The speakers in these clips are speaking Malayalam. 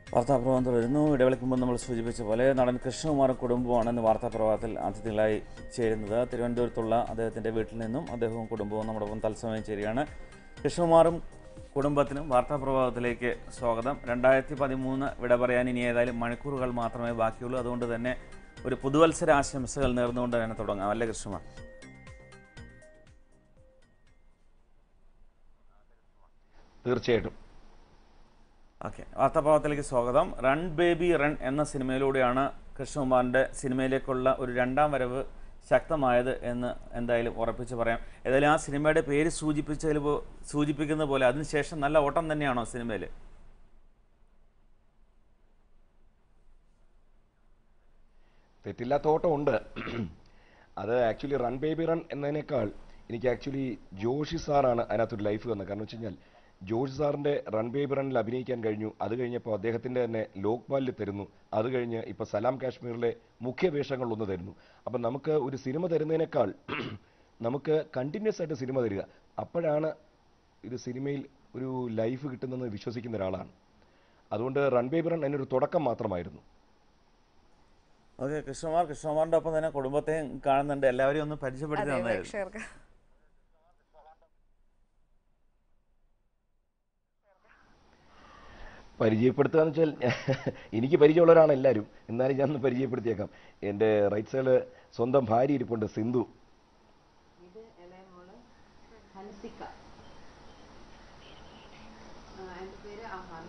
വാർത്താപ്രഭാവം തുടരുന്നു ഇടവേളയ്ക്ക് മുമ്പ് നമ്മൾ സൂചിപ്പിച്ച പോലെ നടൻ കൃഷ്ണകുമാറും കുടുംബവുമാണ് ഇന്ന് വാർത്താപ്രഭാവത്തിൽ അതിഥികളായി ചേരുന്നത് തിരുവനന്തപുരത്തുള്ള അദ്ദേഹത്തിൻ്റെ വീട്ടിൽ നിന്നും അദ്ദേഹവും കുടുംബവും നമ്മോടൊപ്പം തത്സമയം ചേരുകയാണ് കൃഷ്ണകുമാറും കുടുംബത്തിനും വാർത്താപ്രഭാവത്തിലേക്ക് സ്വാഗതം രണ്ടായിരത്തി പതിമൂന്ന് വിട പറയാൻ ഇനി ഏതായാലും മണിക്കൂറുകൾ മാത്രമേ ബാക്കിയുള്ളൂ അതുകൊണ്ട് തന്നെ ഒരു പുതുവത്സര ആശംസകൾ നേർന്നുകൊണ്ട് തന്നെ തുടങ്ങാം അല്ലേ കൃഷ്ണകുമാർ തീർച്ചയായിട്ടും ഓക്കെ വാർത്താപ്രഭാവത്തിലേക്ക് സ്വാഗതം റൺ ബേബി റൺ എന്ന സിനിമയിലൂടെയാണ് കൃഷ്ണകുമാറിൻ്റെ സിനിമയിലേക്കുള്ള ഒരു രണ്ടാം വരവ് ശക്തമായത് എന്ന് എന്തായാലും ഉറപ്പിച്ച് പറയാം ഏതായാലും ആ സിനിമയുടെ പേര് സൂചിപ്പിച്ചതിൽ പോ- സൂചിപ്പിക്കുന്ന പോലെ അതിനുശേഷം നല്ല ഓട്ടം തന്നെയാണോ സിനിമയിൽ തെറ്റില്ലാത്ത ഓട്ടം ഉണ്ട് അത് ആക്ച്വലി റൺ ബേബി റൺ എന്നതിനേക്കാൾ എനിക്ക് ആക്ച്വലി ജോഷി സാറാണ് അതിനകത്തൊരു ലൈഫ് വന്നത് കാരണം വെച്ച് കഴിഞ്ഞാൽ ജോഷി സാറിന്റെ റൺ ബേബി റണ്ണിൽ അഭിനയിക്കാൻ കഴിഞ്ഞു അത് കഴിഞ്ഞപ്പോൾ അദ്ദേഹത്തിന്റെ തന്നെ ലോക്പാലിൽ തരുന്നു അത് കഴിഞ്ഞ് ഇപ്പോൾ സലാം കാശ്മീരിലെ മുഖ്യ വേഷങ്ങളിലൊന്ന് തരുന്നു അപ്പം നമുക്ക് ഒരു സിനിമ തരുന്നതിനേക്കാൾ നമുക്ക് കണ്ടിന്യൂസ് ആയിട്ട് സിനിമ തരിക അപ്പോഴാണ് ഇത് സിനിമയിൽ ഒരു ലൈഫ് കിട്ടുന്നതെന്ന് വിശ്വസിക്കുന്ന ഒരാളാണ് അതുകൊണ്ട് റൺ ബേബി റൺ അതിനൊരു തുടക്കം മാത്രമായിരുന്നു ഓക്കെ കൃഷ്ണകുമാർ കൃഷ്ണകുമാറിൻ്റെ ഒപ്പം തന്നെ കുടുംബത്തെയും കാണുന്നുണ്ട് എല്ലാവരെയും ഒന്ന് പരിചയപ്പെടുത്തി അതെ തന്നായിരുന്നു പ്രേക്ഷകർക്ക് പരിചയപ്പെടുത്തുക എന്ന് വെച്ചാൽ എനിക്ക് പരിചയമുള്ളവരാണ് എല്ലാവരും എന്നാലും ഞാൻ ഒന്ന് പരിചയപ്പെടുത്തിയേക്കാം എൻ്റെ റൈറ്റ് സൈഡിൽ സ്വന്തം ഭാര്യ ഇരിപ്പുണ്ട് സിന്ധു ഇത് ഇളയ മോള് ഹൻസിക ആ, എൻ്റെ പേര് അഹാന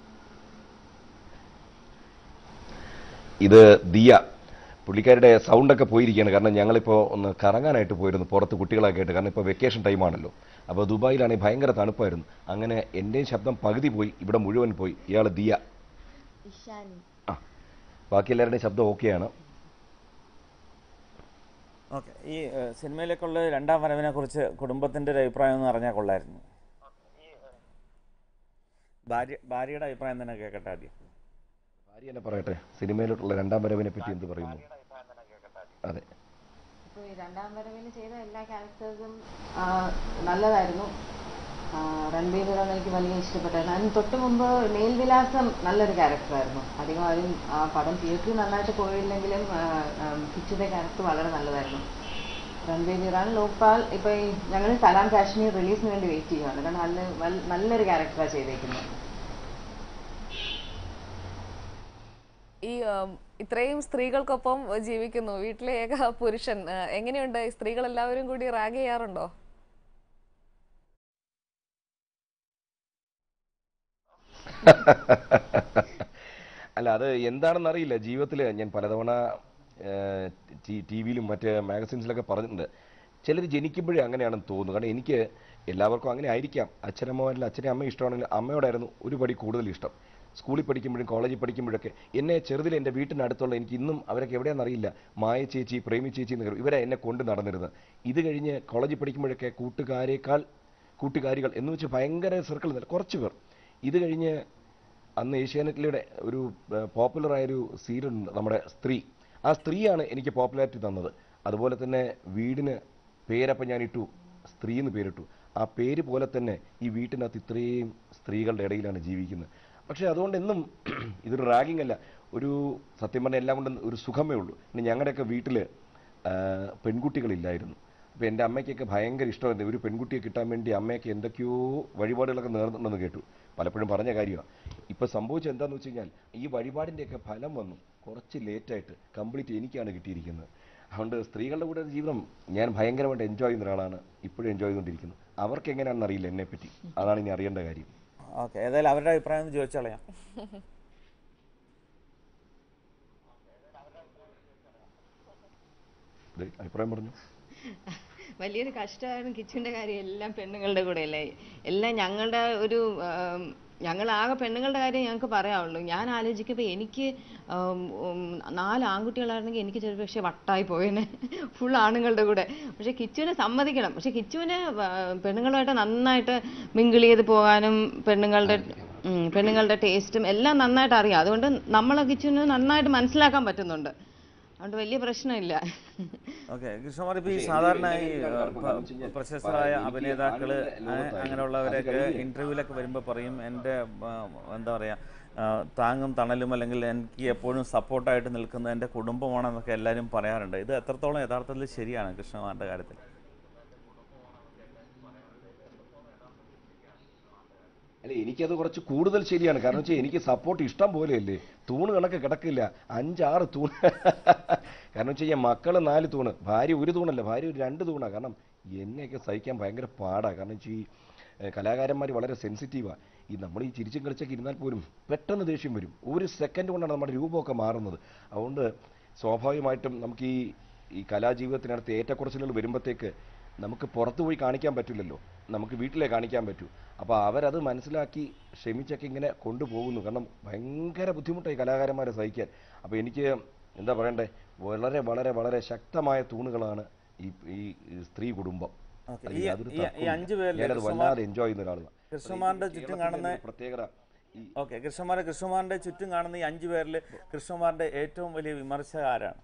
ഇത് ദിയ പുള്ളിക്കാരുടെ സൗണ്ടൊക്കെ പോയിരിക്കുകയാണ് കാരണം ഞങ്ങളിപ്പോൾ ഒന്ന് കറങ്ങാനായിട്ട് പോയിരുന്നു പുറത്ത് കുട്ടികളൊക്കെ ആയിട്ട് കാരണം ഇപ്പോൾ വെക്കേഷൻ ടൈമാണല്ലോ അപ്പോൾ ദുബായിലാണെങ്കിൽ ഭയങ്കര തണുപ്പായിരുന്നു അങ്ങനെ എൻ്റെയും ശബ്ദം പകുതി പോയി ഇവിടെ മുഴുവൻ പോയി ഇയാൾ ദിയ ഇഷാനി ആ ബാക്കി എല്ലാവരുടെയും ശബ്ദം ഓക്കെയാണ് ഓക്കെ ഈ ഏഹ്, സിനിമയിലേക്കുള്ള രണ്ടാം വരവിനെ കുറിച്ച് കുടുംബത്തിൻ്റെ ഒരു അഭിപ്രായം എന്ന് പറഞ്ഞാൽ കൊള്ളായിരുന്നു ഭാര്യ ഭാര്യയുടെ അഭിപ്രായം തന്നെ കേൾക്കട്ടെ ആദ്യം ഭാര്യ എന്നെ പറയട്ടെ സിനിമയിലോട്ടുള്ള രണ്ടാം വരവിനെ പറ്റി എന്ത് പറയുന്നു അതെ ഇപ്പോൾ ഈ രണ്ടാം വരവിൽ ചെയ്ത എല്ലാ ക്യാരക്ടേഴ്സും നല്ലതായിരുന്നു ആ, രൺബീർ ബിറോൺ എനിക്ക് വലിയ ഇഷ്ടപ്പെട്ടായിരുന്നു അതിന് തൊട്ട് മുമ്പ് മേൽവിലാസം നല്ലൊരു ക്യാരക്ടറായിരുന്നു അധികം ആരും ആ പടം തിയേറ്ററിൽ നന്നായിട്ട് പോയില്ലെങ്കിലും ആ, ആ, കിച്ചുടെ ക്യാരക്ടർ വളരെ നല്ലതായിരുന്നു രൺബീർ ബിറാൻ ലോക്പാൽ ഇപ്പോൾ ഈ ഞങ്ങൾ സലാം കാശ്മീർ റിലീസിന് വേണ്ടി വെയിറ്റ് ചെയ്യുകയാണ് കാരണം നല്ല വൽ- നല്ലൊരു ക്യാരക്ടറാണ് ചെയ്തേക്കുന്നത് ഈ ഉം, ഇത്രയും സ്ത്രീകൾക്കൊപ്പം ജീവിക്കുന്നു വീട്ടിലെ ഏക പുരുഷൻ ആ, എങ്ങനെയുണ്ട് ഈ സ്ത്രീകൾ എല്ലാവരും കൂടി റാഗ് ചെയ്യാറുണ്ടോ അല്ല അത് എന്താണെന്ന് അറിയില്ല ജീവിതത്തിൽ ഞാൻ പലതവണ ടി വിയിലും മറ്റ് മാഗസിൻസിലൊക്കെ പറഞ്ഞിട്ടുണ്ട് ചിലർ ജനിക്കുമ്പോഴേ അങ്ങനെയാണെന്ന് തോന്നുന്നു കാരണം എനിക്ക് എല്ലാവർക്കും അങ്ങനെ ആയിരിക്കാം അച്ഛനമ്മമാരിൽ അച്ഛനെ അമ്മ ഇഷ്ടമാണെങ്കിൽ അമ്മയോടായിരുന്നു ഒരു പടി കൂടുതൽ ഇഷ്ടം സ്കൂളിൽ പഠിക്കുമ്പോഴും കോളേജിൽ പഠിക്കുമ്പോഴൊക്കെ എന്നെ ചെറുതിൽ എൻ്റെ വീട്ടിനടുത്തുള്ള എനിക്ക് ഇന്നും അവരൊക്കെ എവിടെയാണെന്ന് അറിയില്ല മായ ചേച്ചി പ്രേമി ചേച്ചി എന്ന് ഇവരെ എന്നെ കൊണ്ട് നടന്നിരുന്നത് ഇത് കഴിഞ്ഞ് കോളേജിൽ പഠിക്കുമ്പോഴൊക്കെ കൂട്ടുകാരേക്കാൾ കൂട്ടുകാരികൾ എന്ന് വെച്ച് ഭയങ്കര സർക്കിൾ കുറച്ച് പേർ ഇത് കഴിഞ്ഞ് അന്ന് ഏഷ്യാനെറ്റിലൂടെ ഒരു പോപ്പുലർ ആയൊരു സീരിയൽ ഉണ്ട് നമ്മുടെ സ്ത്രീ ആ സ്ത്രീയാണ് എനിക്ക് പോപ്പുലാരിറ്റി തന്നത് അതുപോലെ തന്നെ വീടിന് പേരപ്പം ഞാൻ ഇട്ടു സ്ത്രീ എന്ന് പേരിട്ടു ആ പേര് പോലെ തന്നെ ഈ വീട്ടിനകത്ത് ഇത്രയും സ്ത്രീകളുടെ ഇടയിലാണ് ജീവിക്കുന്നത് പക്ഷേ അതുകൊണ്ട് എന്നും ഇതൊരു റാഗിങ് അല്ല ഒരു സത്യം പറഞ്ഞാൽ എല്ലാം കൊണ്ടും ഒരു സുഖമേ ഉള്ളൂ പിന്നെ ഞങ്ങളുടെയൊക്കെ വീട്ടിൽ പെൺകുട്ടികളില്ലായിരുന്നു അപ്പോൾ എൻ്റെ അമ്മയ്ക്കൊക്കെ ഭയങ്കര ഇഷ്ടമായിരുന്നു ഒരു പെൺകുട്ടിയെ കിട്ടാൻ വേണ്ടി അമ്മയൊക്കെ എന്തൊക്കെയോ വഴിപാടുകളൊക്കെ നേർന്നുണ്ടെന്ന് കേട്ടു പലപ്പോഴും പറഞ്ഞ കാര്യമാണ് ഇപ്പോൾ സംഭവിച്ചത് എന്താണെന്ന് വെച്ച് കഴിഞ്ഞാൽ ഈ വഴിപാടിൻ്റെയൊക്കെ ഫലം വന്നു കുറച്ച് ലേറ്റായിട്ട് കംപ്ലീറ്റ് എനിക്കാണ് കിട്ടിയിരിക്കുന്നത് അതുകൊണ്ട് സ്ത്രീകളുടെ കൂടെ ജീവിതം ഞാൻ ഭയങ്കരമായിട്ട് എൻജോയ് ചെയ്യുന്ന ഒരാളാണ് ഇപ്പോഴും എൻജോയ് ചെയ്തുകൊണ്ടിരിക്കുന്നത് അവർക്ക് എങ്ങനെയാണെന്ന് അറിയില്ല എന്നെപ്പറ്റി അതാണ് ഇനി അറിയേണ്ട കാര്യം ഓക്കെ ഏതായാലും അവരുടെ അഭിപ്രായം ഒന്ന് ചോദിച്ചോളയാം ദേ, അഭിപ്രായം പറഞ്ഞു വലിയൊരു കഷ്ടമാണ് കിച്ചുവിൻ്റെ കാര്യം എല്ലാം പെണ്ണുങ്ങളുടെ കൂടെ അല്ലേ എല്ലാം ഞങ്ങളുടെ ഒരു ആം, ഞങ്ങളാകെ പെണ്ണുങ്ങളുടെ കാര്യം ഞങ്ങൾക്ക് പറയാനുള്ളൂ ഞാൻ ആലോചിക്കുമ്പോൾ എനിക്ക് ആം, ഉം, നാല് ആൺകുട്ടികളായിരുന്നെങ്കിൽ എനിക്ക് ചെറിയ പക്ഷേ വട്ടായി പോയേനെ ഫുൾ ആണുങ്ങളുടെ കൂടെ പക്ഷെ കിച്ചുവിനെ സമ്മതിക്കണം പക്ഷെ കിച്ചുവിന് വ- പെണ്ണുങ്ങളുമായിട്ട് നന്നായിട്ട് മിങ്കിൾ ചെയ്ത് പോകാനും പെണ്ണുങ്ങളുടെ ഉം, പെണ്ണുങ്ങളുടെ ടേസ്റ്റും എല്ലാം നന്നായിട്ട് അറിയാം അതുകൊണ്ട് നമ്മളെ കിച്ചുവിന് നന്നായിട്ട് മനസ്സിലാക്കാൻ പറ്റുന്നുണ്ട് അതുകൊണ്ട് വലിയ പ്രശ്നമില്ല ഓക്കെ കൃഷ്ണകുമാർ ഇപ്പോൾ ഈ പക്ഷേ സാധാരണ ഈ എന്തെങ്കിലും ഏഹ്, കാരണം പ- കാരണം വെച്ച് കഴിഞ്ഞാൽ പ്രശസ്തരായ എനിക്ക് അഭിനേതാക്കള് ആളുകളുടെ ലോകത്തായിരുന്നു. അങ്ങനെയുള്ളവരൊക്കെ അത് കഴിഞ്ഞ് ഇന്റർവ്യൂലൊക്കെ വരുമ്പോൾ പറയും എൻ്റെ ആ, എന്താ പറയുക ആ, താങ്ങും തണലും അല്ലെങ്കിൽ എനിക്ക് എപ്പോഴും സപ്പോർട്ടായിട്ട് നിൽക്കുന്ന എൻ്റെ കുടുംബമാണെന്നൊക്കെ എല്ലാവരും പറയാറുണ്ട് ഇത് എത്രത്തോളം യഥാർത്ഥത്തിൽ ശരിയാണ് കൃഷ്ണകുമാറിൻ്റെ കാര്യത്തിൽ അല്ല എനിക്കത് കുറച്ച് കൂടുതൽ ശരിയാണ് കാരണം വെച്ചാൽ എനിക്ക് സപ്പോർട്ട് ഇഷ്ടം പോലെയല്ലേ തൂണ് കണക്ക് കിടക്കില്ല അഞ്ചാറ് തൂണ് കാരണം വെച്ച് കഴിഞ്ഞാൽ മക്കള് നാല് തൂണ് ഭാര്യ ഒരു തൂണല്ല ഭാര്യ ഒരു രണ്ട് തൂണാണ് കാരണം എന്നെയൊക്കെ സഹിക്കാൻ ഭയങ്കര പാടാണ് കാരണം വെച്ചാൽ ഈ കലാകാരന്മാർ വളരെ സെൻസിറ്റീവാണ് ഈ നമ്മൾ ഈ ചിരിച്ചും കളിച്ചൊക്കെ ഇരുന്നാൽ പോലും പെട്ടെന്ന് ദേഷ്യം വരും ഒരു സെക്കൻഡ് കൊണ്ടാണ് നമ്മുടെ രൂപമൊക്കെ മാറുന്നത് അതുകൊണ്ട് സ്വാഭാവികമായിട്ടും നമുക്ക് ഈ ഈ കലാജീവിതത്തിനടുത്ത് ഏറ്റക്കുറച്ചിലുകൾ വരുമ്പോഴത്തേക്ക് നമുക്ക് പുറത്തു പോയി കാണിക്കാൻ പറ്റില്ലല്ലോ നമുക്ക് വീട്ടിലേ കാണിക്കാൻ പറ്റൂ അപ്പോൾ അവരത് മനസ്സിലാക്കി ക്ഷമിച്ചൊക്കെ ഇങ്ങനെ കൊണ്ടുപോകുന്നു കാരണം ഭയങ്കര ബുദ്ധിമുട്ടായി കലാകാരന്മാരെ സഹിക്കാൻ അപ്പോൾ എനിക്ക് എന്താ പറയണ്ടേ വളരെ വളരെ വളരെ ശക്തമായ തൂണുകളാണ് ഈ ഈ സ്ത്രീ കുടുംബം ഓക്കേ. അതിൽ ഈ- യാതൊരു ഈ- ഈ തർക്കവുമില്ല. അഞ്ച് പേരില് ഞാനത് കൃഷ്ണകുമാർ- വല്ലാതെ എൻജോയ് ചെയ്യുന്ന ഒരാളാണ് കൃഷ്ണകുമാറിന്റെ ചുറ്റും കാണുന്ന പ്രത്യേകത ഈ ഓക്കെ കൃഷ്ണകുമാർ കൃഷ്ണകുമാറിന്റെ ചുറ്റും കാണുന്ന ഈ അഞ്ചു പേരിൽ കൃഷ്ണകുമാറിന്റെ ഏറ്റവും വലിയ വിമർശക ആരാണ്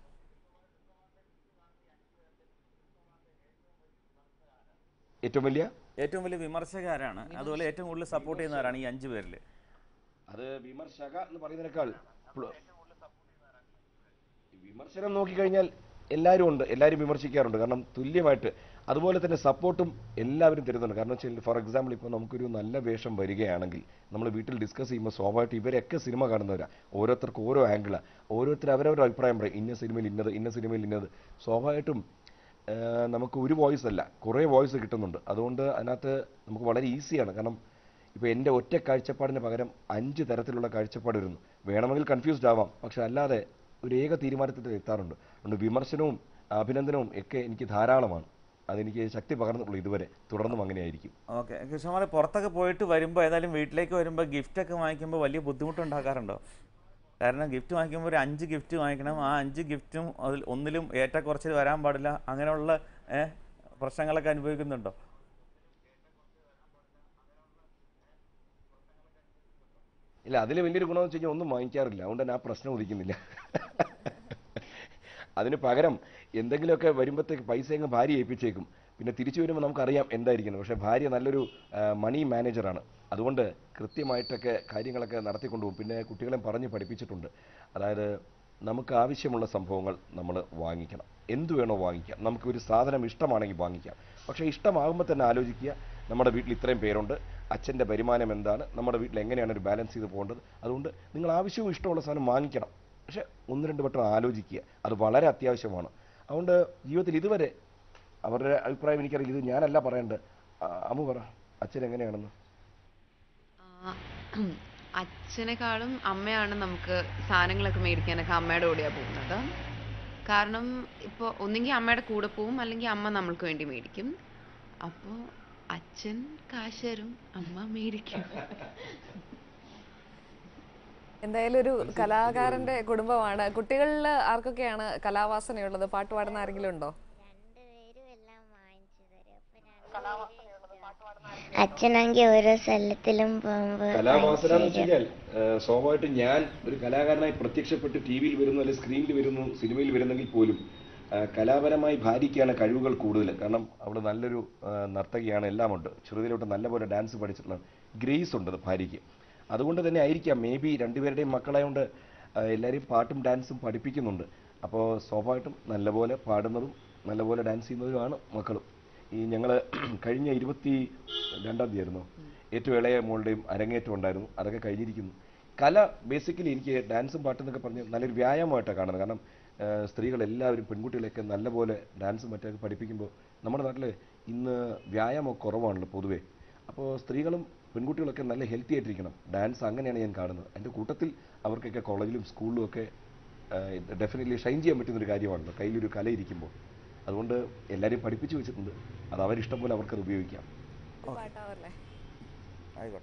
ഏറ്റവും വലിയ ഏറ്റവും വലിയ വിമർശക ആരാണ് അതുപോലെ ഏറ്റവും കൂടുതൽ സപ്പോർട്ട് ചെയ്യുന്നവരാണ് ഈ അഞ്ചു പേരിൽ അത് വിമർശക എന്ന് പറയുന്നതിനേക്കാൾ പ്ല- വിമർശനം നോക്കിക്കഴിഞ്ഞാൽ എല്ലാവരും ഉണ്ട് എല്ലാവരും വിമർശിക്കാറുണ്ട് കാരണം തുല്യമായിട്ട് അതുപോലെ തന്നെ സപ്പോർട്ടും എല്ലാവരും തരുന്നുണ്ട് കാരണം വെച്ചാൽ ഫോർ എക്സാമ്പിൾ ഇപ്പോൾ നമുക്കൊരു നല്ല വേഷം വരികയാണെങ്കിൽ നമ്മൾ വീട്ടിൽ ഡിസ്കസ് ചെയ്യുമ്പോൾ സ്വാഭാവികമായിട്ട് ഇവരൊക്കെ സിനിമ കാണുന്നവരാണ് ഓരോരുത്തർക്ക് ഓരോ ആംഗിളാണ് ഓരോരുത്തർ അവരവരുടെ അഭിപ്രായം പറയും ഇന്ന സിനിമയിൽ ഇന്നത് ഇന്ന സിനിമയിൽ ഇന്നത് സ്വാഭാവികമായിട്ടും ഏഹ്, നമുക്ക് ഒരു വോയിസ് അല്ല കുറേ വോയിസ് കിട്ടുന്നുണ്ട് അതുകൊണ്ട് അതിനകത്ത് നമുക്ക് വളരെ ഈസിയാണ് കാരണം ഇപ്പോൾ എൻ്റെ ഒറ്റ കാഴ്ചപ്പാടിന് പകരം അഞ്ച് തരത്തിലുള്ള കാഴ്ചപ്പാട് വരുന്നു വേണമെങ്കിൽ കൺഫ്യൂസ്ഡ് ആവാം പക്ഷെ അല്ലാതെ ഒരു ഏക തീരുമാനത്തിൽ എത്താറുണ്ട് അതുകൊണ്ട് വിമർശനവും അഭിനന്ദനവും ഒക്കെ എനിക്ക് ധാരാളമാണ് അതെനിക്ക് ശക്തി പകർന്നിട്ടുള്ളൂ ഇതുവരെ തുടർന്നും അങ്ങനെയായിരിക്കും ഓക്കെ കൃഷ്ണകുമാർ പുറത്തൊക്കെ പോയിട്ട് വരുമ്പോൾ ഏതായാലും വീട്ടിലേക്ക് വരുമ്പോൾ ഗിഫ്റ്റൊക്കെ വാങ്ങിക്കുമ്പോൾ വലിയ ബുദ്ധിമുട്ടുണ്ടാക്കാറുണ്ടോ കാരണം ഗിഫ്റ്റ് വാങ്ങിക്കുമ്പോൾ ഒരു അഞ്ച് ഗിഫ്റ്റ് വാങ്ങിക്കണം ആ അഞ്ച് ഗിഫ്റ്റും അതിൽ ഒന്നിലും ഏറ്റക്കുറച്ചിൽ വരാൻ പാടില്ല അങ്ങനെയുള്ള ഏ, പ്രശ്നങ്ങളൊക്കെ അനുഭവിക്കുന്നുണ്ടോ ഇല്ല അതിൽ വലിയൊരു ഗുണമെന്ന് വെച്ച് കഴിഞ്ഞാൽ ഒന്നും വാങ്ങിക്കാറില്ല അതുകൊണ്ട് തന്നെ ആ പ്രശ്നം ഉദിക്കുന്നില്ല അതിന് പകരം എന്തെങ്കിലുമൊക്കെ വരുമ്പോഴത്തേക്ക് പൈസ അങ്ങ് ഭാര്യ ഏൽപ്പിച്ചേക്കും പിന്നെ തിരിച്ചു വരുമ്പോൾ നമുക്കറിയാം എന്തായിരിക്കുന്നത് പക്ഷേ ഭാര്യ നല്ലൊരു ആ, മണി മാനേജറാണ് അതുകൊണ്ട് കൃത്യമായിട്ടൊക്കെ കാര്യങ്ങളൊക്കെ നടത്തിക്കൊണ്ടുപോകും പിന്നെ കുട്ടികളെ പറഞ്ഞ് പഠിപ്പിച്ചിട്ടുണ്ട് അതായത് നമുക്ക് ആവശ്യമുള്ള സംഭവങ്ങൾ നമ്മൾ വാങ്ങിക്കണം എന്ത് വേണോ വാങ്ങിക്കാം നമുക്ക് ഒരു സാധനം ഇഷ്ടമാണെങ്കിൽ വാങ്ങിക്കാം പക്ഷേ ഇഷ്ടമാകുമ്പോൾ തന്നെ ആലോചിക്കുക നമ്മുടെ വീട്ടിൽ ഇത്രയും പേരുണ്ട് അച്ഛൻ്റെ വരുമാനം എന്താണ് നമ്മുടെ വീട്ടിൽ എങ്ങനെയാണ് ഒരു ബാലൻസ് ചെയ്ത് പോകേണ്ടത് അതുകൊണ്ട് നിങ്ങൾ ആവശ്യവും ഇഷ്ടമുള്ള സാധനം വാങ്ങിക്കണം പക്ഷെ ഒന്ന് രണ്ട് വട്ടം ആലോചിക്കുക അത് വളരെ അത്യാവശ്യമാണ് അതുകൊണ്ട് ജീവിതത്തിൽ ഇതുവരെ അവരുടെ അഭിപ്രായം എനിക്കറിയാം ഇത് ഞാനല്ല പറയേണ്ടത് ആ, അമ്മു പറ അച്ഛൻ എങ്ങനെയാണെന്ന് ആ, അച്ഛനെക്കാളും അമ്മയാണ് നമുക്ക് സാധനങ്ങളൊക്കെ മേടിക്കാനൊക്കെ അമ്മയുടെ കൂടെയാണ് പോകുന്നത് കാരണം ഇപ്പോൾ ഒന്നെങ്കിൽ അമ്മയുടെ കൂടെ പോവും അല്ലെങ്കിൽ അമ്മ നമ്മൾക്ക് വേണ്ടി മേടിക്കും അപ്പോൾ അച്ഛൻ കാശ് തരും അമ്മ മേടിക്കും എന്തായാലും ഒരു കലാകാരന്റെ കുടുംബമാണ് കുട്ടികളിൽ ആർക്കൊക്കെയാണ് കലാവാസനയുള്ളത് പാട്ട് പാടുന്ന ആരെങ്കിലും ഉണ്ടോ രണ്ടുപേരും എല്ലാം വാങ്ങിച്ചു തരും അപ്പൊ അച്ഛനാണെങ്കിൽ ഓരോ സ്ഥലത്തിലും പോകുമ്പോ കലാവാസന എന്ന് വെച്ച് കഴിഞ്ഞാൽ ഏഹ്, സ്വാഭാവികമായിട്ടും ഞാൻ ഒരു കലാകാരനായി പ്രത്യക്ഷപ്പെട്ട് ടി വിയിൽ വരുന്നു അല്ലെങ്കിൽ സ്ക്രീനിൽ വരുന്നു സിനിമയിൽ വരുന്നെങ്കിൽ പോലും ഏഹ്, കലാപരമായി ഭാര്യയ്ക്കാണ് കഴിവുകൾ കൂടുതൽ കാരണം അവൾ നല്ലൊരു ഏഹ്, നർത്തകിയാണ് എല്ലാം ഉണ്ട് ചെറുതിലോട്ട് നല്ലപോലെ ഡാൻസ് പഠിച്ചിട്ടുള്ള ഗ്രേസ് ഉണ്ട് അത് ഭാര്യയ്ക്ക് അതുകൊണ്ട് തന്നെ ആയിരിക്കാം മേ ബി രണ്ടുപേരുടെയും മക്കളായതുകൊണ്ട് ഏഹ്, എല്ലാവരെയും പാട്ടും ഡാൻസും പഠിപ്പിക്കുന്നുണ്ട് അപ്പോൾ സ്വാഭാവികമായിട്ടും നല്ലപോലെ പാടുന്നതും നല്ലപോലെ ഡാൻസ് ചെയ്യുന്നതുമാണ് മക്കളും ഈ ഞങ്ങൾ കഴിഞ്ഞ ഇരുപത്തി രണ്ടാം തീയതി ആയിരുന്നു ഏറ്റവും ഇളയ മോളുടെയും അരങ്ങേറ്റം ഉണ്ടായിരുന്നു അതൊക്കെ കഴിഞ്ഞിരിക്കുന്നു കല ബേസിക്കലി എനിക്ക് ഡാൻസും പാട്ടും എന്നൊക്കെ പറഞ്ഞ് നല്ലൊരു വ്യായാമമായിട്ടാണ് കാണുന്നത് കാരണം ആ, സ്ത്രീകളെല്ലാവരും പെൺകുട്ടികളെയൊക്കെ നല്ലപോലെ ഡാൻസും മറ്റൊക്കെ പഠിപ്പിക്കുമ്പോൾ നമ്മുടെ നാട്ടിൽ ഇന്ന് വ്യായാമം കുറവാണല്ലോ പൊതുവേ അപ്പോൾ സ്ത്രീകളും പെൺകുട്ടികളൊക്കെ നല്ല ഹെൽത്തി ആയിട്ടിരിക്കണം ഡാൻസ് അങ്ങനെയാണ് ഞാൻ കാണുന്നത് എൻ്റെ കൂട്ടത്തിൽ അവർക്കൊക്കെ കോളേജിലും സ്കൂളിലും ഒക്കെ ഡെഫിനറ്റ്ലി ഷൈൻ ചെയ്യാൻ പറ്റുന്ന ഒരു കാര്യമാണല്ലോ കയ്യിലൊരു കല ഇരിക്കുമ്പോൾ അതുകൊണ്ട് എല്ലാവരെയും പഠിപ്പിച്ചു വെച്ചിട്ടുണ്ട് അത് അവരിഷ്ടം പോലെ അവർക്കത് ഉപയോഗിക്കാം പാട്ടാവല്ലേ ആയിക്കോട്ടെ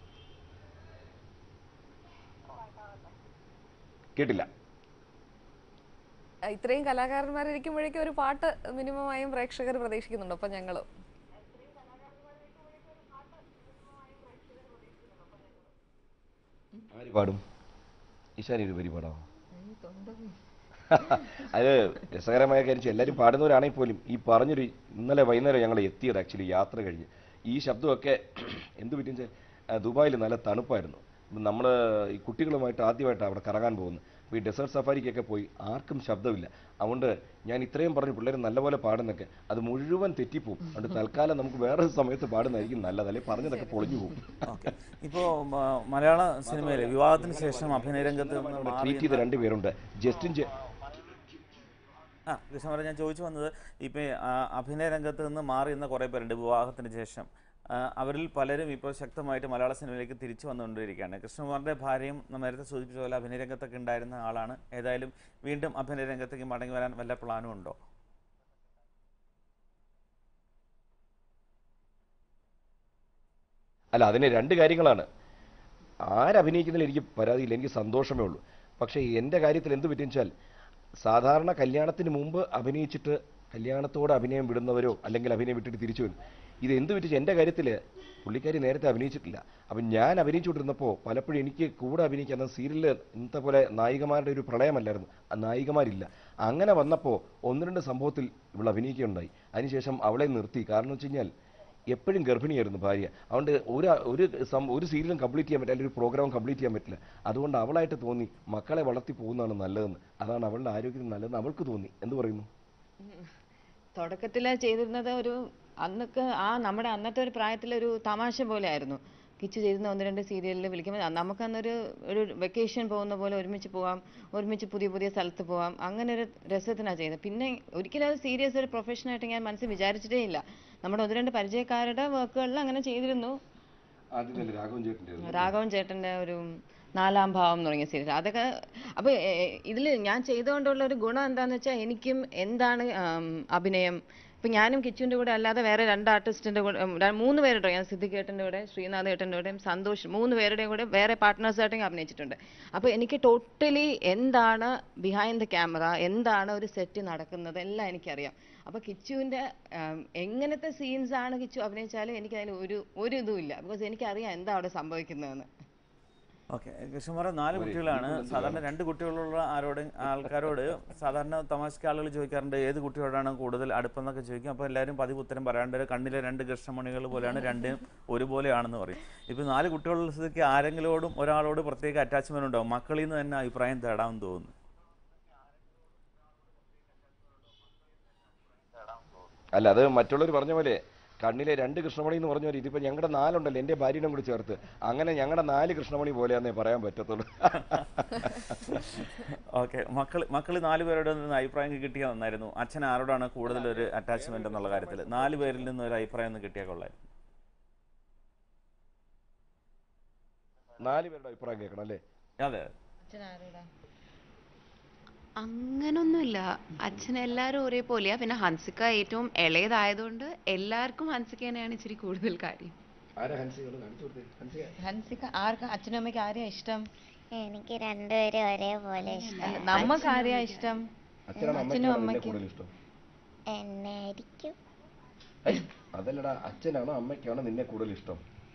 കേട്ടില്ല ആ, ഇത്രയും കലാകാരന്മാരിരിക്കുമ്പോഴേക്കും ഒരു പാട്ട് മിനിമമായും പ്രേക്ഷകർ പ്രതീക്ഷിക്കുന്നുണ്ട് അപ്പൊ ഞങ്ങളും ആര് പാടും ഈശാനി ഒരു വരി പാടാമോ അത് രസകരമായ കാര്യം വെച്ചാൽ എല്ലാവരും പാടുന്നവരാണെങ്കിൽ പോലും ഈ പറഞ്ഞൊരു ഇന്നലെ വൈകുന്നേരം ഞങ്ങൾ എത്തിയത് ആക്ച്വലി യാത്ര കഴിഞ്ഞ് ഈ ശബ്ദമൊക്കെ എന്ത് പറ്റിയെന്ന് വെച്ചാൽ ദുബായിൽ നല്ല തണുപ്പായിരുന്നു നമ്മൾ ഈ കുട്ടികളുമായിട്ട് ആദ്യമായിട്ടാണ് അവിടെ കറങ്ങാൻ പോകുന്നത് അപ്പോൾ ഈ ഡെസേർട്ട് സഫാരിക്കൊക്കെ പോയി ആർക്കും ശബ്ദമില്ല അതുകൊണ്ട് ഞാൻ ഇത്രയും പറഞ്ഞു പിള്ളേർ നല്ലപോലെ പാടുന്നൊക്കെ അത് മുഴുവൻ തെറ്റിപ്പോവും അതുകൊണ്ട് തൽക്കാലം നമുക്ക് വേറെ സമയത്ത് പാടുന്നതായിരിക്കും നല്ലത് അല്ലെങ്കിൽ പറഞ്ഞതൊക്കെ പൊളിഞ്ഞു പോകും ഓക്കെ ഇപ്പോൾ മലയാള സിനിമയിൽ വിവാഹത്തിന് ശേഷം അഭിനയ രംഗത്ത് നിന്ന് മാറി ട്രീറ്റ് ചെയ്ത രണ്ട് പേരുണ്ട് ജസ്റ്റിൻ ജെ ആ കൃഷ്ണമര ഞാൻ ചോദിച്ചു വന്നത് ഇപ്പം അഭിനയ രംഗത്ത് നിന്ന് മാറി നിന്ന കുറേ പേരുണ്ട് വിവാഹത്തിന് ശേഷം ആ, അവരിൽ പലരും ഇപ്പോൾ ശക്തമായിട്ട് മലയാള സിനിമയിലേക്ക് തിരിച്ചു വന്നുകൊണ്ടിരിക്കുകയാണ് കൃഷ്ണകുമാറിൻ്റെ ഭാര്യയും നമ്മൾ നേരത്തെ സൂചിപ്പിച്ച പോലെ അഭിനയ രംഗത്തൊക്കെ ഉണ്ടായിരുന്ന ആളാണ് ഏതായാലും വീണ്ടും അഭിനയ രംഗത്തേക്ക് മടങ്ങി വരാൻ വല്ല പ്ലാനും ഉണ്ടോ അല്ല അതിന് രണ്ട് കാര്യങ്ങളാണ് ആരഭിനയിക്കുന്നതിൽ എനിക്ക് പരാതിയില്ല എനിക്ക് സന്തോഷമേ ഉള്ളൂ പക്ഷേ എൻ്റെ കാര്യത്തിൽ എന്ത് പറ്റും വെച്ചാൽ സാധാരണ കല്യാണത്തിന് മുമ്പ് അഭിനയിച്ചിട്ട് കല്യാണത്തോടെ അഭിനയം വിടുന്നവരോ അല്ലെങ്കിൽ അഭിനയം വിട്ടിട്ട് തിരിച്ചു വരും ഇത് എന്ത് പറ്റിച്ച് എൻ്റെ കാര്യത്തിൽ പുള്ളിക്കാരി നേരത്തെ അഭിനയിച്ചിട്ടില്ല അപ്പം ഞാൻ അഭിനയിച്ചുകൊണ്ടിരുന്നപ്പോൾ പലപ്പോഴും എനിക്ക് കൂടെ അഭിനയിക്കാൻ സീരിയലിൽ ഇന്നത്തെ പോലെ നായികമാരുടെ ഒരു പ്രളയമല്ലായിരുന്നു ആ നായികമാരില്ല അങ്ങനെ വന്നപ്പോൾ ഒന്ന് രണ്ട് സംഭവത്തിൽ ഇവൾ അഭിനയിക്കുകയുണ്ടായി അതിനുശേഷം അവളെ നിർത്തി കാരണം വെച്ച് കഴിഞ്ഞാൽ എപ്പോഴും ഗർഭിണിയായിരുന്നു ഭാര്യ അതുകൊണ്ട് ഒരു ഒരു സം ഒരു സീരിയലും കംപ്ലീറ്റ് ചെയ്യാൻ പറ്റില്ല അല്ലെങ്കിൽ ഒരു പ്രോഗ്രാം കംപ്ലീറ്റ് ചെയ്യാൻ പറ്റില്ല അതുകൊണ്ട് അവളായിട്ട് തോന്നി മക്കളെ വളർത്തി പോകുന്നതാണ് നല്ലതെന്ന് അതാണ് അവളുടെ ആരോഗ്യത്തിന് നല്ലതെന്ന് അവൾക്ക് തോന്നി എന്ത് പറയുന്നു തുടക്കത്തിൽ ചെയ്തിരുന്നത് ഒരു അന്നൊക്കെ ആ നമ്മുടെ അന്നത്തെ ഒരു പ്രായത്തിലൊരു തമാശ പോലെ ആയിരുന്നു കിച്ചു ചെയ്തിരുന്ന ഒന്ന് രണ്ട് സീരിയലിൽ വിളിക്കുമ്പോൾ നമുക്കന്നൊരു ഒരു വെക്കേഷൻ പോകുന്ന പോലെ ഒരുമിച്ച് പോവാം ഒരുമിച്ച് പുതിയ പുതിയ സ്ഥലത്ത് പോവാം അങ്ങനെ ഒരു രസത്തിനാണ് ചെയ്യുന്നത് പിന്നെ ഒരിക്കലും അത് സീരിയസ് ഒരു പ്രൊഫഷനായിട്ട് ഞാൻ മനസ്സിൽ വിചാരിച്ചിട്ടേ ഇല്ല നമ്മുടെ ഒന്ന് രണ്ട് പരിചയക്കാരുടെ വർക്കുകളിൽ അങ്ങനെ ചെയ്തിരുന്നു ആദ്യം തന്നെ രാഘവൻ ചേട്ടൻ്റെ രാഘവൻ ചേട്ടന്റെ ഒരു നാലാം ഭാവം എന്ന് തുടങ്ങിയ സീരീസ് അതൊക്കെ അപ്പൊ ഇതിൽ ഞാൻ ചെയ്തുകൊണ്ടുള്ള ഒരു ഗുണം എന്താന്ന് വെച്ചാൽ എനിക്കും എന്താണ് ആം, അഭിനയം ഇപ്പൊ ഞാനും കിച്ചുവിന്റെ കൂടെ അല്ലാതെ വേറെ രണ്ട് ആർട്ടിസ്റ്റിന്റെ കൂടെ ഉം, ര- മൂന്ന് പേരുടെ ഞാൻ സിദ്ദിഖ് ഏട്ടന്റെ കൂടെ ശ്രീനാഥ് ഏട്ടന്റെ കൂടെയും സന്തോഷ് മൂന്ന് പേരുടെയും കൂടെ വേറെ പാർട്ട്നേഴ്സായിട്ടും അഭിനയിച്ചിട്ടുണ്ട് അപ്പൊ എനിക്ക് ടോട്ടലി എന്താണ് ബിഹൈൻഡ് ദ ക്യാമറ എന്താണ് ഒരു സെറ്റ് നടക്കുന്നത് എല്ലാം എനിക്കറിയാം അപ്പൊ കിച്ചുവിന്റെ ആം, എങ്ങനത്തെ സീൻസ് ആണ് കിച്ചു അഭിനയിച്ചാലും എനിക്ക് അതിൽ ഒരു ഒരു ഇതും ഇല്ല ബിക്കോസ് എനിക്കറിയാം എന്താ അവിടെ സംഭവിക്കുന്നതെന്ന് ഓക്കെ കൃഷ്ണകുമാർ നാല് കുട്ടികളാണ് സാധാരണ രണ്ട് കുട്ടികളുള്ള ആരോട് ആൾക്കാരോട് സാധാരണ തമാശക്ക് ആളുകൾ ചോദിക്കാറുണ്ട് ഏത് കുട്ടിയോടാണ് കൂടുതൽ അടുപ്പെന്നൊക്കെ ചോദിക്കും അപ്പോൾ എല്ലാവരും പതിവ് ഉത്തരം പറയാണ്ട് കണ്ണിലെ രണ്ട് കൃഷ്ണമണികൾ പോലെയാണ് രണ്ടും ഒരുപോലെയാണെന്ന് പറയും ഇപ്പോൾ നാല് കുട്ടികളുള്ള സ്ഥിതിക്ക് ആരെങ്കിലോടും ഒരാളോട് പ്രത്യേക അറ്റാച്ച്മെന്റ് ഉണ്ടാവും മക്കളിൽ നിന്ന് തന്നെ അഭിപ്രായം തേടാമെന്ന് തോന്നുന്നു അല്ല അത് മറ്റുള്ളവർ പറഞ്ഞ പോലെ കണ്ണിലെ രണ്ട് കൃഷ്ണമണി എന്ന് പറഞ്ഞ പോലെ ഇതിപ്പോ ഞങ്ങളുടെ നാലുണ്ടല്ലോ എൻ്റെ ഭാര്യയുടെ കൂടി ചേർത്ത് അങ്ങനെ ഞങ്ങളുടെ നാല് കൃഷ്ണമണി പോലെയാന്നേ പറയാൻ പറ്റത്തുള്ളൂ ഓക്കെ മക്കൾ മക്കൾ നാല് പേരുടെ നിന്ന് അഭിപ്രായം കിട്ടിയാൽ നന്നായിരുന്നു അച്ഛൻ ആരോടാണ് കൂടുതൽ ഒരു അറ്റാച്ച്മെന്റ് എന്നുള്ള കാര്യത്തിൽ നാല് പേരിൽ നിന്ന് ഒരു അഭിപ്രായം ഒന്ന് കിട്ടിയാൽ കൊള്ളായിരുന്നു നാല് പേരുടെ അഭിപ്രായം കേൾക്കണം അല്ലേ അതെ അങ്ങനൊന്നുമില്ല അച്ഛൻ എല്ലാവരും ഒരേപോലെയാ പിന്നെ ഹൻസിക ഏറ്റവും ഇളയതായതുകൊണ്ട് എല്ലാവർക്കും ഹൻസികനെയാണ് ഇച്ചിരി കൂടുതൽ കാര്യം ആരാ ഹൻസിക ഒന്ന് കാണിച്ചു കൊടുത്തേ ഹൻസിക ഹൻസിക ആർക്ക് അച്ഛനും അമ്മയ്ക്ക് ആരെയാ ഇഷ്ടം എനിക്ക് രണ്ടുപേരും ഒരേപോലെ ഇഷ്ടം നമ്മക്ക് ആരെയാ ഇഷ്ടം അച്ഛനാണ് അച്ഛനും അമ്മയ്ക്കാണോ നിന്നെ അമ്മയ്ക്കും. കൂടുതൽ ഇഷ്ടം എന്നെ ആയിരിക്കും ഏയ്, അതല്ലടാ അച്ഛനാണോ അമ്മയ്ക്കാണോ നിന്നെ കൂടുതൽ ഇഷ്ടം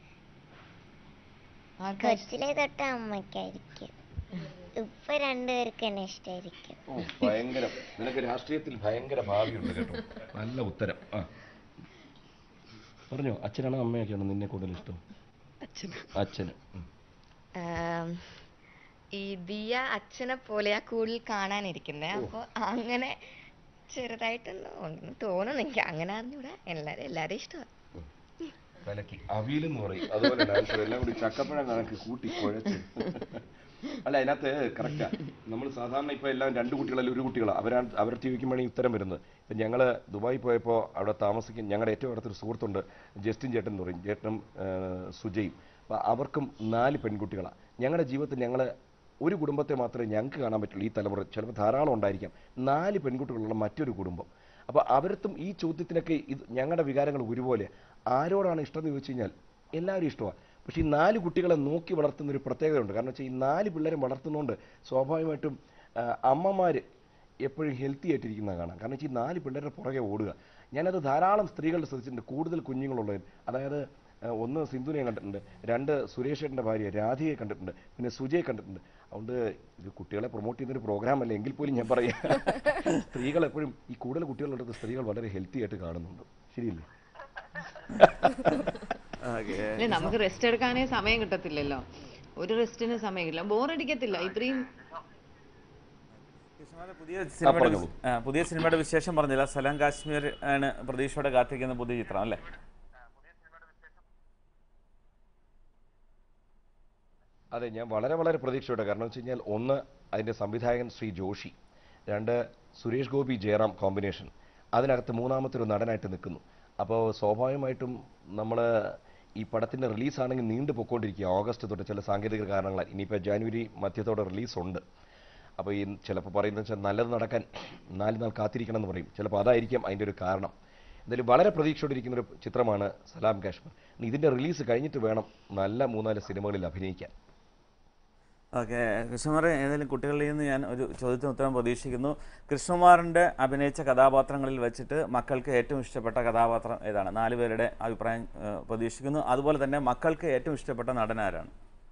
ആർക്കാ ഇഷ്ടം? കൊച്ചിലെ തൊട്ട് അമ്മയ്ക്കായിരിക്കും ഇപ്പൊ രണ്ടുപേർക്ക് എന്നെ ഇഷ്ടമായിരിക്കും ഓ ഭയങ്കര നിനക്ക് രാഷ്ട്രീയത്തിൽ ഭയങ്കര ഭാവിയുണ്ട് കേട്ടോ നല്ല ഉത്തരം ആ പറഞ്ഞോ അച്ഛനാണോ അമ്മയൊക്കെയാണോ നിന്നെ കൂടുതൽ ഇഷ്ടം അച്ഛന് ഉം. ആം, ഈ ദിയ അച്ഛനെ പോലെയാ കൂടുതൽ കാണാനിരിക്കുന്നത് അപ്പൊ അങ്ങനെ ചെറുതായിട്ടൊന്നും ഉണ്ടെന്ന് തോന്നുന്നു എനിക്ക് അങ്ങനെ അറിഞ്ഞൂടാ എല്ലാരും എല്ലാരും ഇഷ്ടമാണ് കലക്കി അവിയലെന്ന് പറയും അതുപോലെ ഡാൻസ് എല്ലാം കൂടി ചക്കപ്പഴം കണക്ക് കൂട്ടി കുഴച്ച് അല്ല അതിനകത്ത് കറക്റ്റാ നമ്മൾ സാധാരണ ഇപ്പൊ എല്ലാം രണ്ട് കുട്ടികളല്ല ഒരു കുട്ടികളാണ് അവരാ അവരുടെ ചോദിക്കുമ്പോഴാണ് ഈ ഉത്തരം വരുന്നത് ഇപ്പം ഞങ്ങൾ ദുബായി പോയപ്പോൾ അവിടെ താമസിക്കും ഞങ്ങളുടെ ഏറ്റവും അടുത്തൊരു സുഹൃത്തുണ്ട് ജസ്റ്റിൻ ചേട്ടൻ എന്ന് പറയും ചേട്ടനും ആ, സുജയും അപ്പോൾ അവർക്കും നാല് പെൺകുട്ടികളാണ് ഞങ്ങളുടെ ജീവിതത്തിൽ ഞങ്ങൾ ഒരു കുടുംബത്തെ മാത്രമേ ഞങ്ങൾക്ക് കാണാൻ പറ്റുള്ളൂ ഈ തലമുറ ചിലപ്പോൾ ധാരാളം ഉണ്ടായിരിക്കാം നാല് പെൺകുട്ടികളുള്ള മറ്റൊരു കുടുംബം അപ്പോൾ അവരത്തും ഈ ചോദ്യത്തിനൊക്കെ ഇത് ഞങ്ങളുടെ വികാരങ്ങൾ ഒരുപോലെ ആരോടാണ് ഇഷ്ടം എന്ന് ചോദിച്ചു കഴിഞ്ഞാൽ എല്ലാവരും ഇഷ്ടമാണ് പക്ഷേ ഈ നാല് കുട്ടികളെ നോക്കി വളർത്തുന്ന ഒരു പ്രത്യേകതയുണ്ട് കാരണം വെച്ചാൽ ഈ നാല് പിള്ളേരെ വളർത്തുന്നതുകൊണ്ട് സ്വാഭാവികമായിട്ടും അമ്മമാർ എപ്പോഴും ഹെൽത്തി ആയിട്ടിരിക്കുന്നത് കാണാം കാരണം വെച്ചാൽ ഈ നാല് പിള്ളേരുടെ പുറകെ ഓടുക ഞാനത് ധാരാളം സ്ത്രീകളുടെ ശ്രദ്ധിച്ചിട്ടുണ്ട് കൂടുതൽ കുഞ്ഞുങ്ങളുള്ളവർ അതായത് ആ, ഒന്ന് സിന്ധുവിനെ കണ്ടിട്ടുണ്ട് രണ്ട് സുരേഷേട്ടൻ്റെ ഭാര്യ രാധിയെ കണ്ടിട്ടുണ്ട് പിന്നെ സുജയെ കണ്ടിട്ടുണ്ട് അതുകൊണ്ട് ഇത് കുട്ടികളെ പ്രൊമോട്ട് ചെയ്യുന്ന ഒരു പ്രോഗ്രാം അല്ല എങ്കിൽ പോലും ഞാൻ പറയാം സ്ത്രീകൾ എപ്പോഴും ഈ കൂടുതൽ കുട്ടികളുള്ളത് സ്ത്രീകൾ വളരെ ഹെൽത്തി ആയിട്ട് കാണുന്നുണ്ട് ശരിയല്ലേ ഓക്കെ അല്ലെ നമുക്ക് റെസ്റ്റ് എടുക്കാനേ സമയം കിട്ടത്തില്ലല്ലോ ഒരു റെസ്റ്റിന് സമയം കിട്ടില്ല ബോറടിക്കത്തില്ല ഇത്രയും കൃഷ്ണകുമാർ, പുതിയ സിനിമയുടെ പറഞ്ഞോളൂ. വിശ- ആ, പുതിയ സിനിമയുടെ വിശേഷം പറഞ്ഞില്ല സലാം കാശ്മീർ ആണ് പ്രതീക്ഷയോടെ കാത്തിരിക്കുന്ന പുതിയ ചിത്രം അല്ലേ അതെ ഞാൻ വളരെ വളരെ പ്രതീക്ഷയോടെ കാരണം വെച്ച് കഴിഞ്ഞാൽ ഒന്ന് അതിൻ്റെ സംവിധായകൻ ശ്രീ ജോഷി രണ്ട് സുരേഷ് ഗോപി ജയറാം കോമ്പിനേഷൻ അതിനകത്ത് മൂന്നാമത്തെ ഒരു നടനായിട്ട് നിൽക്കുന്നു അപ്പോൾ സ്വാഭാവികമായിട്ടും നമ്മൾ ഈ പടത്തിൻ്റെ റിലീസാണെങ്കിൽ നീണ്ടു പൊക്കോണ്ടിരിക്കുക ഓഗസ്റ്റ് തൊട്ട് ചില സാങ്കേതിക കാരണങ്ങളാൽ ഇനിയിപ്പോൾ ജാനുവരി മധ്യത്തോടെ റിലീസുണ്ട് അപ്പോൾ ഈ ചിലപ്പോൾ പറയുന്നത് വെച്ചാൽ നല്ലത് നടക്കാൻ നാല് നാൾ കാത്തിരിക്കണം എന്ന് പറയും ചിലപ്പോൾ അതായിരിക്കാം അതിൻ്റെ ഒരു കാരണം എന്തായാലും വളരെ പ്രതീക്ഷയോടെ ഇരിക്കുന്ന ഒരു ചിത്രമാണ് സലാം കാശ്മീർ ഇനി ഇതിൻ്റെ റിലീസ് കഴിഞ്ഞിട്ട് വേണം നല്ല മൂന്നാല് സിനിമകളിൽ അഭിനയിക്കാൻ ഓക്കെ കൃഷ്ണകുമാർ ഏതെങ്കിലും കുട്ടികളിൽ നിന്ന് ഞാൻ ഒരു ചോദ്യത്തിന് ഉത്തരം പ്രതീക്ഷിക്കുന്നു കൃഷ്ണകുമാറിൻ്റെ അഭിനയിച്ച കഥാപാത്രങ്ങളിൽ വെച്ചിട്ട് മക്കൾക്ക് ഏറ്റവും ഇഷ്ടപ്പെട്ട കഥാപാത്രം ഏതാണ് നാല് പേരുടെ അഭിപ്രായം ഏഹ്, പ്രതീക്ഷിക്കുന്നു അതുപോലെ തന്നെ മക്കൾക്ക് ഏറ്റവും ഇഷ്ടപ്പെട്ട നടൻ ആരാണ്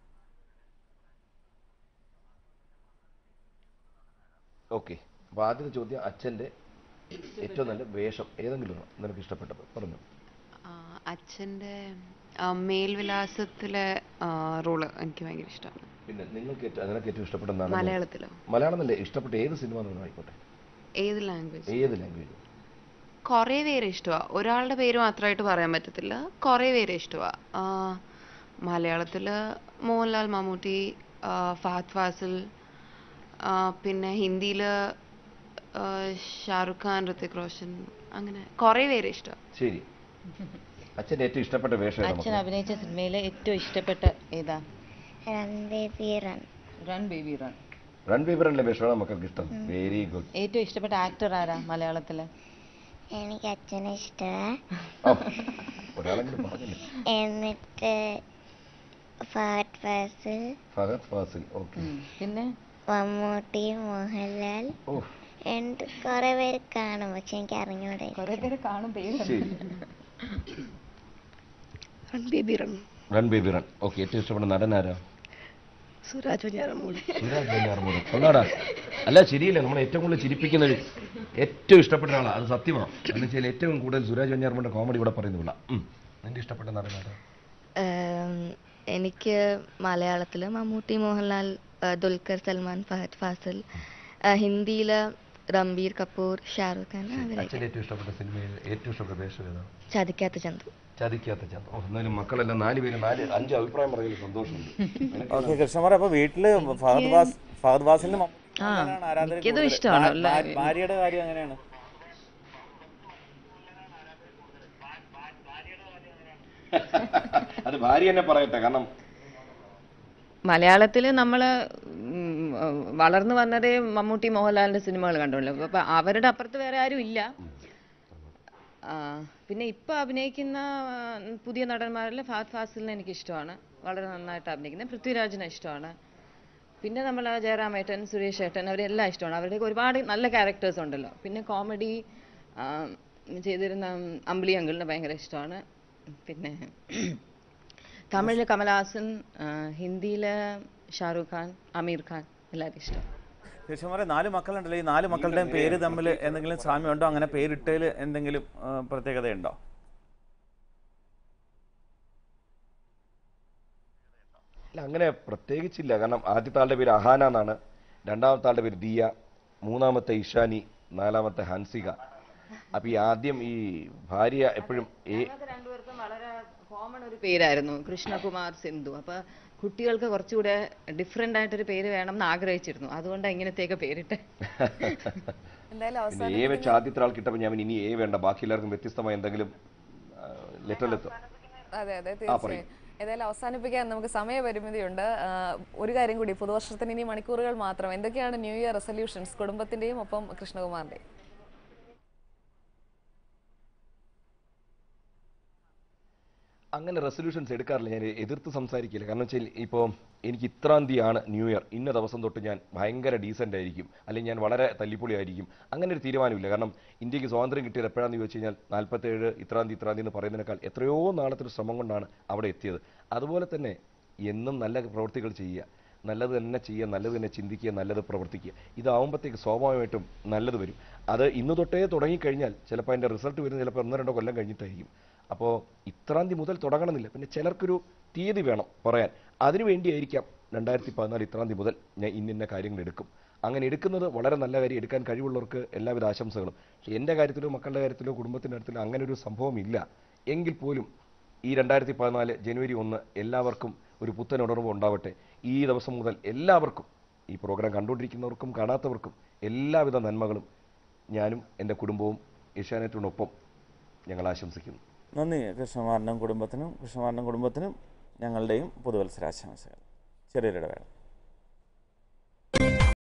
ഓക്കെ അപ്പോൾ ആദ്യത്തെ ചോദ്യം അച്ഛൻ്റെ ഏറ്റവും നല്ല വേഷം ഏതെങ്കിലും ഒന്ന് നിനക്ക് ഇഷ്ടപ്പെട്ടത് പറഞ്ഞു ആ, അച്ഛൻ്റെ ആ, മേൽവിലാസത്തിലെ റോള് എനിക്ക് ഭയങ്കര ഇഷ്ടമാണ് പിന്നെ നിങ്ങൾക്ക് ഏറ്റവും നിനക്ക് ഏറ്റവും ഇഷ്ടപ്പെട്ട നടൻ മലയാളത്തിലോ മലയാളം എന്നല്ലേ ഇഷ്ടപ്പെട്ട ഏത് സിനിമ എന്ന് ആയിക്കോട്ടെ ഏത് ലാംഗ്വേജ് ഏത് ലാംഗ്വേജ് കുറേ പേര് ഇഷ്ടമാണ് ഒരാളുടെ പേര് മാത്രമായിട്ട് പറയാൻ പറ്റത്തില്ല കുറേ പേര് ഇഷ്ടമാണ് മലയാളത്തിൽ മോഹൻലാൽ മമ്മൂട്ടി ആ, ഫഹദ് ഫാസിൽ ആ, പിന്നെ ഹിന്ദിയിൽ ഷാറുഖ് ഖാൻ ഋത്തിക് റോഷൻ അങ്ങനെ കുറേ പേര് ഇഷ്ടമാണ് ശരി അച്ഛൻ്റെ ഏറ്റവും ഇഷ്ടപ്പെട്ട വേഷം ഏതാ അച്ഛൻ മക്കളെ? അഭിനയിച്ച സിനിമയിലെ ഏറ്റവും ഇഷ്ടപ്പെട്ട ഏതാ run baby run run baby run run പേപ്പറിൻ്റെ വേഷമാണ് മക്കൾക്ക് ഇഷ്ടം വെരി ഗുഡ് ഏറ്റവും ഇഷ്ടപ്പെട്ട ആക്ടർ ആരാ മലയാളത്തിലെ എനിക്ക് അച്ഛനെ ഇഷ്ടമാണ് ഒരാളെങ്കിലും പറഞ്ഞില്ല എന്നിട്ട് ഫഹദ് ഫാസിൽ ഫഹദ് ഫാസിൽ ഓക്കെ പിന്നെ മമ്മൂട്ടി മോഹൻലാൽ ഓ എന്നിട്ട് കുറെ പേര് കാണും പക്ഷെ എനിക്ക് അറിഞ്ഞൂടെ കുറെ പേര് കാണും പേര് ശരി run baby run run baby run okay ഏറ്റവും ഇഷ്ടപ്പെട്ട നടൻ ആരാ സുരാജ് വഞ്ഞാറമൂട് സുരാജ് വെഞ്ഞാറമൂട് കൊള്ളാടാ അല്ല ശരിയല്ല നമ്മൾ ഏറ്റവും കൂടുതൽ ചിരിപ്പിക്കുന്ന ഒരു ഏറ്റവും ഇഷ്ടപ്പെട്ട ആളാണ് അത് സത്യമാണ് എന്ന് വെച്ചാൽ ഏറ്റവും കൂടുതൽ സുരാജ് വെഞ്ഞാറമ്മയുടെ കോമഡി ഇവിടെ പറയുന്നില്ല നിന്റെ ഇഷ്ടപ്പെട്ട നടനാണ് ഏം, എനിക്ക് മലയാളത്തിൽ മമ്മൂട്ടി മോഹൻലാൽ ആ, ദുൽഖർ സൽമാൻ ഫഹദ് ഫാസിൽ ഹിന്ദിയിൽ രംബീർ കപൂർ ഷാറുഖ് ഖാൻ അവരൊക്കെ അച്ഛൻ്റെ ഏറ്റവും ഇഷ്ടപ്പെട്ട സിനിമയിൽ ഏറ്റവും ഇഷ്ടപ്പെട്ട വേഷം ഏതാണ് ചതിക്കാത്ത ചന്തു ചതിക്കാത്ത ചന്ത ഓ എന്നാലും മക്കളെല്ലാം നാല് പേര് നാല് അഞ്ച് അഭിപ്രായം പറയുന്നത് സന്തോഷമുണ്ട് ഓക്കെ കൃഷ്ണകുമാർ അപ്പോൾ വീട്ടിൽ ഫഹദ് വാസ് ഫഹദ് വാസിലിന് മമ്മൂട്ടിയാണ് ആരാധന മിക്കതും കൂടുതൽ. ഇഷ്ടമാണ് ഭാ- ഭാ- എല്ലാവരും. ഭാര്യയുടെ കാര്യം എങ്ങനെയാണ് അത് ഭാര്യ തന്നെ പറയട്ടെ കാരണം മലയാളത്തിൽ നമ്മൾ വളർന്നു വന്നതേ മമ്മൂട്ടി മോഹൻലാലിന്റെ സിനിമകൾ കണ്ടുള്ളൂ അപ്പൊ അവരുടെ അപ്പുറത്ത് വേറെ ആരും ഇല്ല ആ, പിന്നെ ഇപ്പൊ അഭിനയിക്കുന്ന ആ, പുതിയ നടന്മാരിൽ ഫഹദ് ഫാസിലിനെ എനിക്ക് ഇഷ്ടമാണ് വളരെ നന്നായിട്ട് അഭിനയിക്കുന്നത് പൃഥ്വിരാജിനെ ഇഷ്ടമാണ് പിന്നെ നമ്മൾ ജയറാമേട്ടൻ സുരേഷ് ഏട്ടൻ അവരെല്ലാം ഇഷ്ടമാണ് അവരുടെയൊക്കെ ഒരുപാട് നല്ല ക്യാരക്ടേഴ്സ് ഉണ്ടല്ലോ പിന്നെ കോമഡി ചെയ്തിരുന്ന ഉം, അമ്പിളി അങ്കിളിനെ ഭയങ്കര ഇഷ്ടമാണ് പിന്നെ തമിഴിൽ കമൽഹാസൻ ഹിന്ദിയിൽ ഷാറൂഖ് ഖാൻ അമീർ ഖാൻ എല്ലാവരും ഇഷ്ടം കൃഷ്ണകുമാരെ നാല് മക്കളുണ്ടല്ലോ ഈ നാല് മക്കളുടെയും പേര് തമ്മിൽ എന്തെങ്കിലും സാമ്യമുണ്ടോ അങ്ങനെ പേരിട്ടതിൽ എന്തെങ്കിലും ആ, പ്രത്യേകതയുണ്ടോ അല്ല അങ്ങനെ പ്രത്യേകിച്ചില്ല കാരണം ആദ്യത്തെ ആളുടെ പേര് അഹാന എന്നാണ് രണ്ടാമത്തെ ആളുടെ പേര് ദിയ മൂന്നാമത്തെ ഇഷാനി നാലാമത്തെ ഹൻസിക അപ്പൊ ഈ ആദ്യം ഈ ഭാര്യ എപ്പോഴും ഏ രണ്ടുപേർക്കും വളരെ കോമൺ ഒരു പേരായിരുന്നു കൃഷ്ണകുമാർ സിന്ധു അപ്പൊ കുട്ടികൾക്ക് കുറച്ചുകൂടെ ഡിഫറെന്റ് ആയിട്ടൊരു പേര് വേണം എന്ന് ആഗ്രഹിച്ചിരുന്നു അതുകൊണ്ടാണ് ഇങ്ങനത്തെയൊക്കെ പേരിട്ട് എന്തായാലും പിന്നെ അവസാനം എ വെച്ച് ആദ്യത്തെ ആൾ കിട്ടപ്പോൾ ഞാൻ ഇനി എ വേണ്ട ബാക്കി എല്ലാവർക്കും വ്യത്യസ്തമായ എന്തെങ്കിലും ലെറ്ററിലെത്തും അതെ അതെ ആ, പറയൂ. തീർച്ചയായും ഏതായാലും അവസാനിപ്പിക്കാൻ നമുക്ക് സമയപരിമിതിയുണ്ട് ആ, ഒരു കാര്യം കൂടി പുതുവർഷത്തിന് ഇനി മണിക്കൂറുകൾ മാത്രം എന്തൊക്കെയാണ് ന്യൂ ഇയർ റെസൊല്യൂഷൻസ് കുടുംബത്തിന്റെയും ഒപ്പം കൃഷ്ണകുമാറിന്റെയും അങ്ങനെ റെസൊല്യൂഷൻസ് എടുക്കാറില്ല ഞാൻ എതിർത്ത് സംസാരിക്കില്ല കാരണം വെച്ചാൽ ഇപ്പോൾ എനിക്ക് ഇത്രാം തീയതിയാണ് ന്യൂ ഇയർ ഇന്ന ദിവസം തൊട്ട് ഞാൻ ഭയങ്കര ഡീസൻ്റ് ആയിരിക്കും അല്ലെങ്കിൽ ഞാൻ വളരെ തല്ലിപ്പൊളി ആയിരിക്കും അങ്ങനെ ഒരു തീരുമാനമില്ല കാരണം ഇന്ത്യക്ക് സ്വാതന്ത്ര്യം കിട്ടിയത് എപ്പോഴാണെന്ന് ചോദിച്ചു കഴിഞ്ഞാൽ നാൽപ്പത്തേഴ് ഇത്രാം തീയതി ഇത്രാം തീയതി എന്ന് പറയുന്നതിനേക്കാൾ എത്രയോ നാളത്തെ ഒരു ശ്രമം കൊണ്ടാണ് അവിടെ എത്തിയത് അതുപോലെ തന്നെ എന്നും നല്ല പ്രവൃത്തികൾ ചെയ്യുക നല്ലത് തന്നെ ചെയ്യുക നല്ലത് തന്നെ ചിന്തിക്കുക നല്ലത് പ്രവർത്തിക്കുക ഇതാവുമ്പോഴത്തേക്ക് സ്വാഭാവികമായിട്ടും നല്ലത് വരും അത് ഇന്ന് തൊട്ടേ തുടങ്ങിക്കഴിഞ്ഞാൽ ചിലപ്പോൾ അതിൻ്റെ റിസൾട്ട് വരുന്നത് ചിലപ്പോൾ ഒന്നോ രണ്ടോ കൊല്ലം കഴിഞ്ഞിട്ടായിരിക്കും അപ്പോൾ ഇത്രാം തീയതി മുതൽ തുടങ്ങണമെന്നില്ല പിന്നെ ചിലർക്കൊരു തീയതി വേണം പറയാൻ അതിനു വേണ്ടിയായിരിക്കാം രണ്ടായിരത്തി പതിനാല് ഇത്രാം തീയതി മുതൽ ഞാൻ ഇന്നിന്ന കാര്യങ്ങൾ എടുക്കും അങ്ങനെ എടുക്കുന്നത് വളരെ നല്ല കാര്യം എടുക്കാൻ കഴിവുള്ളവർക്ക് എല്ലാവിധ ആശംസകളും പക്ഷേ എൻ്റെ കാര്യത്തിലോ മക്കളുടെ കാര്യത്തിലോ കുടുംബത്തിൻ്റെ കാര്യത്തിലോ അങ്ങനെ ഒരു സംഭവം ഇല്ല എങ്കിൽ പോലും ഈ രണ്ടായിരത്തി പതിനാല് ജനുവരി ഒന്ന് എല്ലാവർക്കും ഒരു പുത്തൻ ഉണർവ് ഉണ്ടാവട്ടെ ഈ ദിവസം മുതൽ എല്ലാവർക്കും ഈ പ്രോഗ്രാം കണ്ടുകൊണ്ടിരിക്കുന്നവർക്കും കാണാത്തവർക്കും എല്ലാവിധ നന്മകളും ഞാനും എൻ്റെ കുടുംബവും ഏഷ്യാനെറ്റിനൊപ്പം ഞങ്ങൾ ആശംസിക്കുന്നു നന്ദി കൃഷ്ണകുമാറിനും കുടുംബത്തിനും കൃഷ്ണകുമാറിനും കുടുംബത്തിനും ഞങ്ങളുടെയും പുതുവത്സരാശംസകൾ ചെറിയൊരു ഇടവേള